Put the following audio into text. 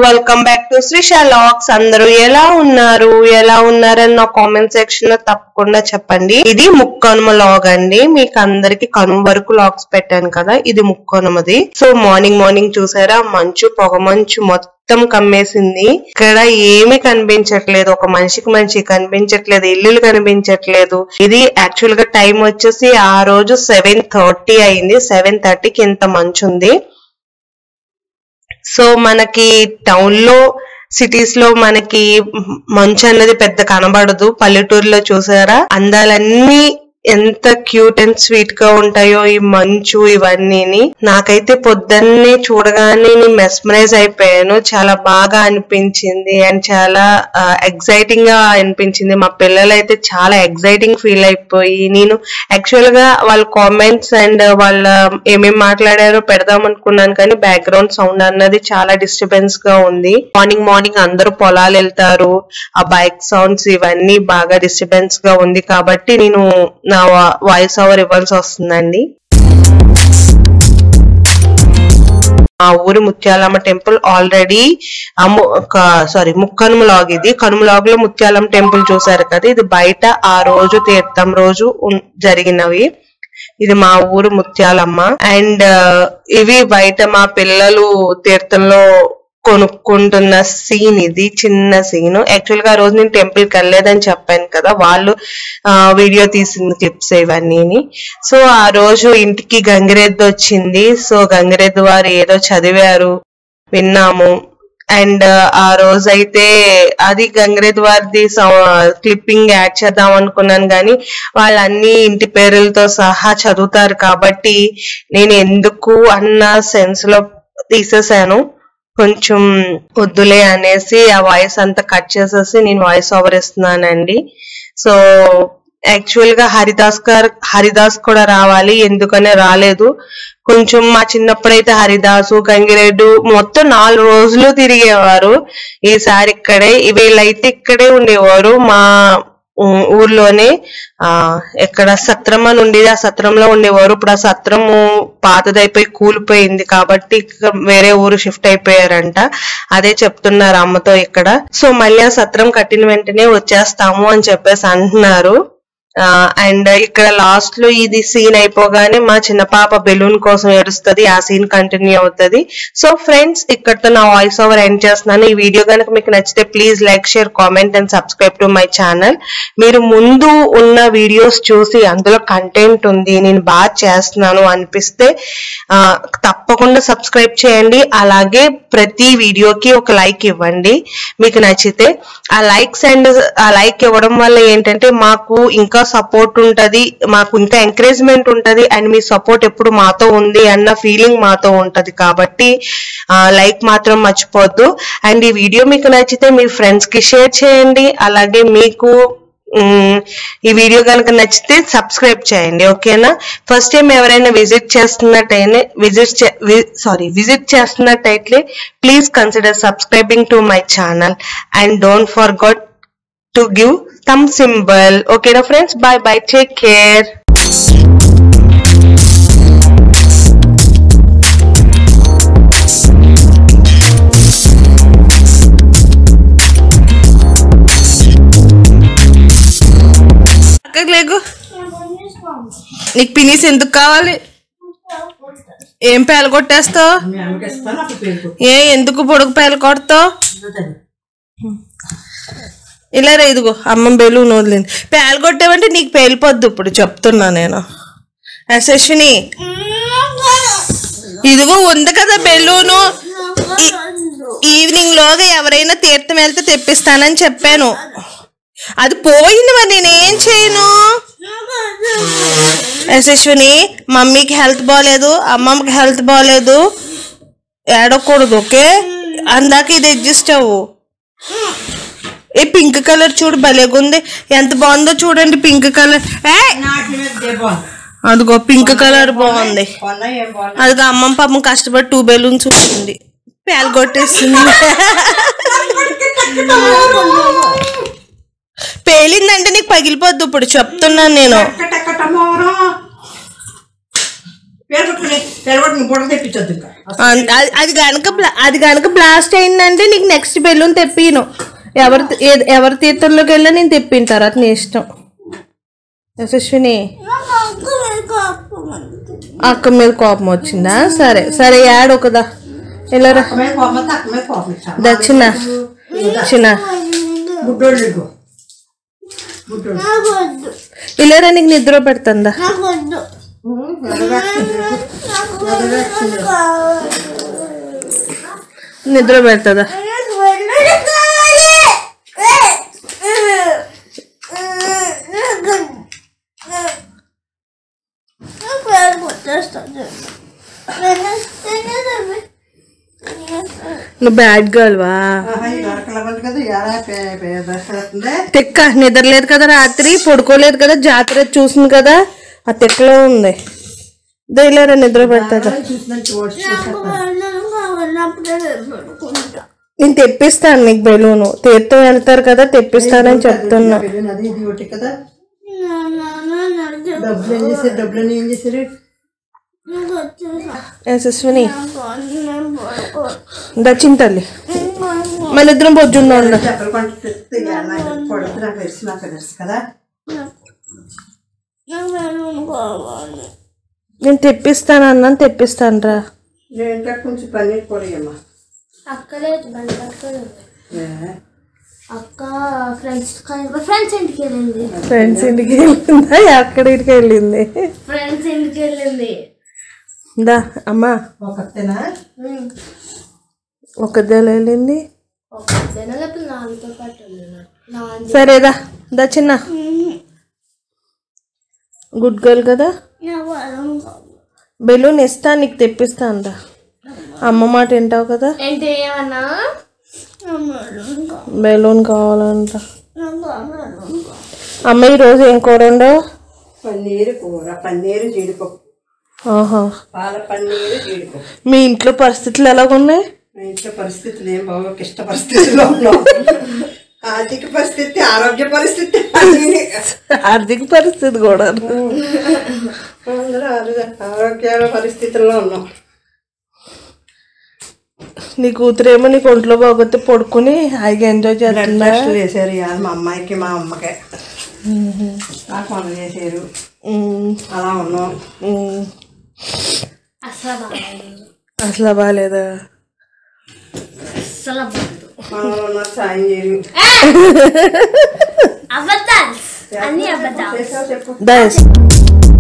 Welcome back to Srisha లాక్స్ అందరూ ఎలా ఉన్నారు ఎలా ఉన్నారని నా కామెంట్ సెక్షన్ లో తప్పకుండా చెప్పండి ఇది ముక్కనుమ లాగ్ అండి మీకు అందరికి కనుమ వరకు లాగ్స్ పెట్టాను కదా ఇది ముక్కనుమది సో మార్నింగ్ మార్నింగ్ చూసారా మంచు పొగ మంచు మొత్తం కమ్మేసింది ఇక్కడ ఏమీ కనిపించట్లేదు ఒక మనిషికి మనిషి కనిపించట్లేదు ఇల్లులు కనిపించట్లేదు ఇది యాక్చువల్ గా టైం వచ్చేసి ఆ రోజు సెవెన్ థర్టీ అయింది సెవెన్ థర్టీకి ఇంత మంచు ఉంది సో మనకి టౌన్ లో సిటీస్ లో మనకి మంచు అన్నది పెద్ద కనబడదు పల్లెటూరులో చూసారా అందాలన్నీ ఎంత క్యూట్ అండ్ స్వీట్ గా ఉంటాయో ఈ మంచు ఇవన్నీని నాకైతే పొద్దున్నే చూడగానే నేను మెస్మరైజ్ అయిపోయాను చాలా బాగా అనిపించింది అండ్ చాలా ఎగ్జైటింగ్ గా అనిపించింది మా పిల్లలు అయితే చాలా ఎగ్జైటింగ్ ఫీల్ అయిపోయి నేను యాక్చువల్ గా వాళ్ళ కామెంట్స్ అండ్ వాళ్ళ ఏమేం మాట్లాడారో పెడదాం అనుకున్నాను కానీ బ్యాక్గ్రౌండ్ సౌండ్ అన్నది చాలా డిస్టర్బెన్స్ గా ఉంది మార్నింగ్ మార్నింగ్ అందరూ పొలాలు వెళ్తారు ఆ బైక్ సౌండ్స్ ఇవన్నీ బాగా డిస్టర్బెన్స్ గా ఉంది కాబట్టి నేను నా వాయిస్ ఓవర్ ఇవ్వాల్సి వస్తుందండి ఆ ఊరి Muthyalamma temple already sorry Mukkanuma లాగ్ ఇది కనుమ లాగ్ లో ముత్యాలమ్మ టెంపుల్ చూసారు కదా ఇది బయట ఆ రోజు తీర్థం రోజు ఉన్- జరిగినవి ఇది మా ఊరు ముత్యాలమ్మ అండ్ ఇవి బయట మా పిల్లలు తీర్థంలో కొనుక్కుంటున్న సీన్ ఇది చిన్న సీన్ యాక్చువల్ గా ఆ రోజు నేను టెంపుల్ కి వెళ్ళలేదని చెప్పాను కదా వాళ్ళు వీడియో తీసిన క్లిప్స్ ఇవన్నీ సో ఆ రోజు ఇంటికి గంగిరెద్దు వచ్చింది సో గంగిరెద్దు వారు ఏదో చదివారు విన్నాము అండ్ ఆ రోజు అయితే అది గంగిరెద్దు వారిది క్లిప్పింగ్ యాడ్ చేద్దాం అనుకున్నాను కానీ వాళ్ళన్ని ఇంటి పేర్లతో సహా చదువుతారు కాబట్టి నేను ఎందుకు అన్న సెన్స్ లో తీసేసాను కొంచెం వద్దులే అనేసి ఆ వాయిస్ అంతా కట్ చేసేసి నేను వాయిస్ ఓవర్ ఇస్తున్నానండి సో యాక్చువల్ గా హరిదాస్ గారు హరిదాస్ కూడా రావాలి ఎందుకనే రాలేదు కొంచెం మా చిన్నప్పుడైతే హరిదాసు గంగిరెడ్డు మొత్తం నాలుగు రోజులు తిరిగేవారు ఈసారి ఇక్కడే వీళ్ళైతే ఇక్కడే ఉండేవారు మా ఉమ్, ఊర్లోనే ఆ ఎక్కడ సత్రం అని ఉండేది ఆ సత్రంలో ఉండేవారు ఇప్పుడు ఆ సత్రము పాతదైపోయి కూలిపోయింది కాబట్టి ఇక వేరే ఊరు షిఫ్ట్ అయిపోయారంట అదే చెప్తున్నారు అమ్మతో ఇక్కడ సో మళ్ళీ ఆ సత్రం కట్టిన వెంటనే వచ్చేస్తాము అని చెప్పేసి అంటున్నారు అండ్ ఇక్కడ లాస్ట్ లో ఇది సీన్ అయిపోగానే మా చిన్న పాప బెలూన్ కోసం ఏడుస్తుంది ఆ సీన్ కంటిన్యూ అవుతుంది సో ఫ్రెండ్స్ ఇక్కడతో నా వాయిస్ ఓవర్ ఎండ్ చేస్తున్నాను ఈ వీడియో కనుక మీకు నచ్చితే please like share comment and subscribe to my channel మీరు ముందు ఉన్న వీడియోస్ చూసి అందులో కంటెంట్ ఉంది నేను బాగా చేస్తున్నాను అనిపిస్తే ఆ, తప్పకుండా సబ్స్క్రైబ్ చేయండి అలాగే ప్రతి వీడియోకి ఒక లైక్ ఇవ్వండి మీకు నచ్చితే ఆ లైక్స్ అండ్ ఆ లైక్ ఇవ్వడం వల్ల ఏంటంటే మాకు ఇంకా సపోర్ట్ ఉంటది మాకు ఇంకా ఎంకరేజ్మెంట్ ఉంటది అండ్ మీ సపోర్ట్ ఎప్పుడు మాతో ఉంది అన్న ఫీలింగ్ మాతో ఉంటది కాబట్టి లైక్ మాత్రం మర్చిపోద్దు అండ్ ఈ వీడియో మీకు నచ్చితే మీ ఫ్రెండ్స్ కి షేర్ చేయండి అలాగే మీకు మ్, ఈ వీడియో కనుక నచ్చితే సబ్స్క్రైబ్ చేయండి ఓకేనా ఫస్ట్ టైం ఎవరైనా విజిట్ చేస్తున్నట్టయితే విజిట్ సారీ విజిట్ చేస్తున్నట్టయితే please consider subscribing to my channel and don't forget to give thumb symbol ఓకేనా friends bye bye take care పక్కకు లేకు నీకు పినీస్ ఎందుకు కావాలి ఏం పేల కొట్టేస్తావు ఏ ఎందుకు పొడుగు పేల కొడతావు ఇలా రా ఇదిగో అమ్మ బెలూన్ వదిలింది పేల కొట్టావంటే నీకు పేలిపోద్దు ఇప్పుడు చెప్తున్నా నేను యశస్విని ఇదిగో ఉంది కదా బెలూను ఈ- ఈవినింగ్ లోగా ఎవరైనా తీర్థం వెళ్తే తెప్పిస్తానని చెప్పాను అది పోయింది మరి నేనేం చేయను యశస్విని మమ్మీకి హెల్త్ బాగాలేదు అమ్మమ్మకి హెల్త్ బాగాలేదు ఏడకూడదు ఓకే అందాక ఇది అడ్జస్ట్ అవ్వు ఏ పింక్ కలర్ చూడు భలేగుంది ఎంత బాగుందో చూడండి పింక్ కలర్ ఏ అదిగో పింక్ కలర్ బాగుంది అదిగో అమ్మమ్మ పాపం కష్టపడి టూ బెలూన్స్ ఉంటుంది పేలు కొట్టేస్తుంది పేలిందంటే నీకు పగిలిపోద్దు ఇప్పుడు చెప్తున్నాను నేను పేరగొట్టుకుని పేరగొట్టుకుని బుడగ తెప్పించొద్దు ఇంకా అన్- అది అది కనుక అది కనుక బ్లాస్ట్ అయిందంటే నీకు నెక్స్ట్ బెలూన్ తెప్పిను ఎవరి ఏ- ఎవరి తీర్థంలోకి వెళ్ళా నేను తెప్పిన తర్వాత నీ ఇష్టం యశస్విని అక్క మీద కోపం వచ్చిందా సరే సరే యాడ్ ఒకదా వెళ్ళరా అక్క మీద కోపం వస్తే అక్క మీద కోపం ఇస్తాను దక్షిణ చిన్న గుడ్డోళ్ళు ఇగో గుడ్డోళ్ళు ఇల్లరా నీకు నిద్ర పెడుతుందా నిద్ర పెడుతుందా నువ్వు బ్యాడ్ గర్ల్ వా ఆహా, ఈ నరకల బండి కదా ఎలా పే- పే- దర్శనవుతుందే తిక్క నిద్రలేదు కదా రాత్రి పడుకోలేదు కదా జాతర చూసింది కదా ఆ తిక్కలో ఉంది దయలేరా నిద్ర పెడుతుందా చూసినట్టు ఓడ్చి నేను తెప్పిస్తాను నీకు బెలూను తీర్థం వెళ్తారు కదా తెప్పిస్తానని చెప్తున్నా వెళ్ళిన అది ఇది ఒకటి కదా డబ్బులు ఏం చేశారు డబ్బులు ఏం చేశారు యశస్విని దచ్చిన తల్లి మన ఇద్దరం పొద్దున్న ఉండు చెప్పలు పంట తెస్తే కొడుకు నాకు తెలుసు నాకు తెలుసు కదా నేను తెప్పిస్తాను అన్నాను తెప్పిస్తాను రా నేను కొంచెం పన్నీర్ పొడి అమ్మా అక్కలేదు బండి పట్టుకోలేదు అక్క ఫ్రెండ్స్ ఫ్రెండ్స్ ఇంటికి వెళ్ళింది ఫ్రెండ్స్ ఇంటికి వెళ్ళిందా ఎక్కడ ఇంటికి వెళ్ళింది ఫ్రెండ్స్ ఇంటికి వెళ్ళింది దా అమ్మా ఒకతేనా ఒకదే వెళ్ళింది ఒక దిన లేకపోతే నాలుగుతో పాటు వెళ్ళినాడు నాలుగు సరేదా దా చిన్న గుడ్ గర్ల్ కదా బెలూన్ ఇస్తా నీకు తెప్పిస్తాను రా అమ్మ మాట వింటావు కదా ఏంటి ఏమన్నా బెలూన్ కావాలంట అమ్మ ఈరోజు ఏం కూర ఉండవు పన్నీరు కూర పన్నీరు జీడిపప్పు ఆహా పాల పన్నీరు జీడిపప్పు మీ ఇంట్లో పరిస్థితులు ఎలాగున్నాయి మా ఇంట్లో పరిస్థితులు ఏం బాగా ఇష్ట పరిస్థితుల్లో ఉన్నాం ఆర్థిక పరిస్థితి ఆరోగ్య పరిస్థితి అన్నీ ఆర్థిక పరిస్థితి కూడా అందరూ ఆరోగ్య ఆరోగ్య పరిస్థితుల్లో ఉన్నాం నీ కూతురేమో నీకు ఒంట్లో బాగోతే పడుకుని హాయిగా ఎంజాయ్ బ్లడ్ చేస్తుందా టెస్ట్లు చేశారు ఇవాళ మా అమ్మాయికి మా అమ్మకే నాకు వంట చేశారు ఉమ్, అలా ఉన్నాం ఉమ్. అసలు బాగాలేదు అసలు బాగాలేదా అసలు బాగాలేదు మనలో ఉన్నారు సాయం చేయరు అబద్ధాలు అన్ని అబద్ధాలు చేసావు చెప్పు దయస్